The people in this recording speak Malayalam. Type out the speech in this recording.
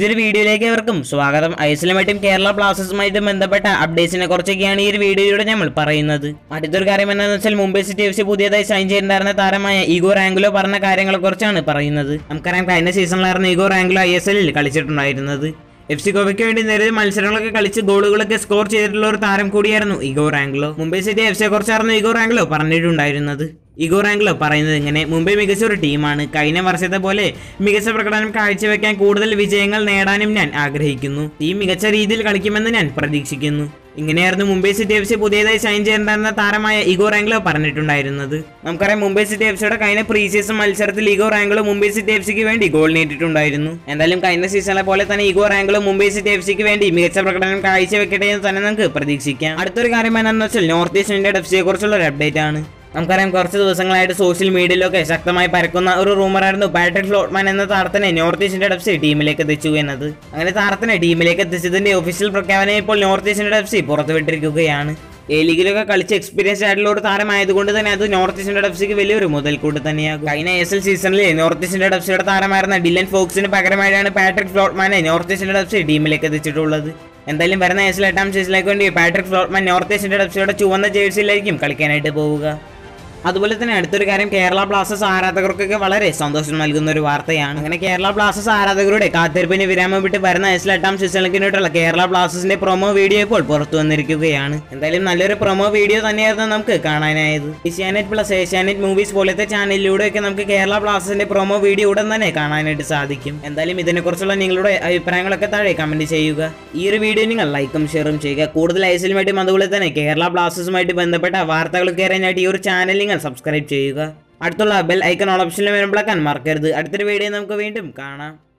പുതിയൊരു വീഡിയോയിലേക്ക് അവർക്കും സ്വാഗതം ഐസ്ലുമായിട്ടും കേരള ബ്ലാസ്റ്റേഴ്സുമായിട്ടും ബന്ധപ്പെട്ട അപ്ഡേറ്റ്സിനെ കുറിച്ചൊക്കെയാണ് ഈ ഒരു വീഡിയോയിലൂടെ നമ്മൾ പറയുന്നത് അടുത്തൊരു കാര്യം എന്താണെന്ന് വെച്ചാൽ മുംബൈ സിറ്റി എഫ് സി പുതിയതായി സൈൻ ചെയ്തിട്ടുണ്ടായിരുന്ന താരമായ ഈഗോ റാങ്കുലോ പറഞ്ഞ കാര്യങ്ങളെ കുറിച്ചാണ് പറയുന്നത് നമുക്കറിയാം കഴിഞ്ഞ സീസണിലായിരുന്നു ഈഗോ റാങ്കുലോ ഐ എസ് എല്ലിൽ കളിച്ചിട്ടുണ്ടായിരുന്നത് എഫ് സി ഗോവയ്ക്ക് വേണ്ടി നിരവധി മത്സരങ്ങളൊക്കെ കളിച്ച് ഗോളുകളൊക്കെ സ്കോർ ചെയ്തിട്ടുള്ള ഒരു താരം കൂടിയായിരുന്നു Igor Angulo Mumbai city F സിയെ കുറിച്ചായിരുന്നു ഇഗോ റാങ്ക്ലോ പറഞ്ഞിട്ടുണ്ടായിരുന്നത് ഇഗോ റാങ്ക്ലോ പറയുന്നത് ഇങ്ങനെ മുംബൈ മികച്ച ഒരു ടീമാണ് കഴിഞ്ഞ വർഷത്തെ പോലെ മികച്ച പ്രകടനം കാഴ്ചവെക്കാൻ കൂടുതൽ വിജയങ്ങൾ നേടാനും ഞാൻ ആഗ്രഹിക്കുന്നു ടീം മികച്ച രീതിയിൽ കളിക്കുമെന്ന് ഞാൻ പ്രതീക്ഷിക്കുന്നു ഇങ്ങനെയായിരുന്നു മുംബൈ സിറ്റി എഫ് സി പുതിയതായി സൈൻ ചെയ്തിട്ടുണ്ടായിരുന്ന താരമായ ഇഗോ റാങ്ക്ലോ പറഞ്ഞിട്ടുണ്ടായിരുന്നത് നമുക്കറിയാം മുംബൈ സിറ്റി എഫ് സിയുടെ കഴിഞ്ഞ പ്രീ സീസൺ മത്സരത്തിൽ Igor Angulo Mumbai city F സിക്ക് വേണ്ടി ഗോൾ നേടിയിട്ടുണ്ടായിരുന്നു എന്തായാലും കഴിഞ്ഞ സീസണിലെ പോലെ തന്നെ Igor Angulo Mumbai city F സിക്ക് വേണ്ടി മികച്ച പ്രകടനം കാഴ്ചവെക്കട്ടെ എന്ന് തന്നെ നമുക്ക് പ്രതീക്ഷിക്കാം അടുത്തൊരു കാര്യം എന്താണെന്ന് വെച്ചാൽ നോർത്ത് ഈസ്റ്റ് ഇന്ത്യയുടെ എഫ് സിയെ കുറിച്ചുള്ള ഒരു അപ്ഡേറ്റ് ആണ് നമുക്കറിയാം കുറച്ച് ദിവസങ്ങളായിട്ട് സോഷ്യൽ മീഡിയയിലൊക്കെ ശക്തമായി പരക്കുന്ന ഒരു റൂമറായിരുന്നു പാട്രിക് ഫ്ലോട്ട്മാൻ എന്ന താരത്തിനെ നോർത്ത് ഈസ്റ്റ് ഇന്ത്യയുടെ എഫ് സി ടീമിലേക്ക് എത്തിച്ചു എന്നത് അങ്ങനെ താരത്തിനെ ടീമിലേക്ക് എത്തിച്ചതിന്റെ ഒഫീഷ്യൽ പ്രഖ്യാപനം ഇപ്പോൾ നോർത്ത് ഈസ്റ്റ് ഇന്ത്യയുടെ എഫ് സി പുറത്തുവിട്ടിരിക്കുകയാണ് എ ലീഗിലൊക്കെ കളിച്ച് എക്സ്പീരിയൻസ് ആയിട്ടുള്ള ഒരു താരമായതുകൊണ്ട് തന്നെ അത് നോർത്ത് ഈസ്റ്റ് ഇന്ത്യയുടെ എഫ് സിക്ക് വലിയൊരു മുതൽക്കൂട്ട് തന്നെയാകും കഴിഞ്ഞ എസ് എൽ സീസണിൽ നോർത്ത് ഈസ്റ്റ് ഇന്ത്യയുടെ എഫ് സിയുടെ താരമായിരുന്ന ഡിലൻ ഫോക്സിന് പകരമായാണ് പാട്രിക് ഫ്ലോട്ട്മാനെ നോർത്ത് ഈസ്റ്റ് ഇന്ത്യയുടെ എഫ് സി ടീമിലേക്ക് എത്തിച്ചിട്ടുള്ളത് എന്തായാലും വരുന്ന എസ് എൽ എട്ടാം സീസണിലേക്ക് വേണ്ടി പാട്രിക് ഫ്ലോട്ട്മാൻ നോർത്ത് ഈസ്റ്റ് ഇന്ത്യയുടെ എഫ് സിയുടെ ചുവന്ന ജേഴ്സിയിലായിരിക്കും കളിക്കാനായിട്ട് പോവുക അതുപോലെ തന്നെ അടുത്തൊരു കാര്യം കേരള ബ്ലാസ്റ്റേഴ്സ് ആരാധകർക്കൊക്കെ വളരെ സന്തോഷം നൽകുന്ന ഒരു വാർത്തയാണ് അങ്ങനെ കേരള ബ്ലാസ്റ്റേഴ്സ് ആരാധകരുടെ കാത്തിരിപ്പിന് വിരാമം വിട്ട് വരുന്ന എസ് എട്ടാം സീസണിലേക്ക് വേണ്ടിയിട്ടുള്ള കേരള ബ്ലാസ്റ്റേഴ്സിന്റെ പ്രൊമോ വീഡിയോ ഇപ്പോൾ പുറത്തു വന്നിരിക്കുകയാണ് എന്തായാലും നല്ലൊരു പ്രൊമോ വീഡിയോ തന്നെയായിരുന്നു നമുക്ക് കാണാനായത് ഏഷ്യാനെറ്റ് പ്ലസ് ഏഷ്യാനെറ്റ് മൂവീസ് പോലത്തെ ചാനലിലൂടെയൊക്കെ നമുക്ക് കേരള ബ്ലാസ്റ്റേഴ്സിന്റെ പ്രൊമോ വീഡിയോ ഉടൻ തന്നെ കാണാനായിട്ട് സാധിക്കും എന്തായാലും ഇതിനെക്കുറിച്ചുള്ള നിങ്ങളുടെ അഭിപ്രായങ്ങളൊക്കെ താഴെ കമന്റ് ചെയ്യുക ഈ ഒരു വീഡിയോ നിങ്ങൾ ലൈക്കും ഷെയറും ചെയ്യുക കൂടുതൽ ഐസിലുമായിട്ടും അതുപോലെ തന്നെ കേരള ബ്ലാസ്റ്റേഴ്സുമായിട്ട് ബന്ധപ്പെട്ട വാർത്തകളൊക്കെ അറിയാനായിട്ട് ഈ ഒരു ചാനൽ നിങ്ങൾ സബ്സ്ക്രൈബ് ചെയ്യുക അടുത്തുള്ള ബെൽ ഐക്കൺ ഓൾ ഓപ്ഷനിൽ വരുമ്പോഴേക്കാൻ മറക്കരുത് അടുത്തൊരു വീഡിയോ നമുക്ക് വീണ്ടും കാണാം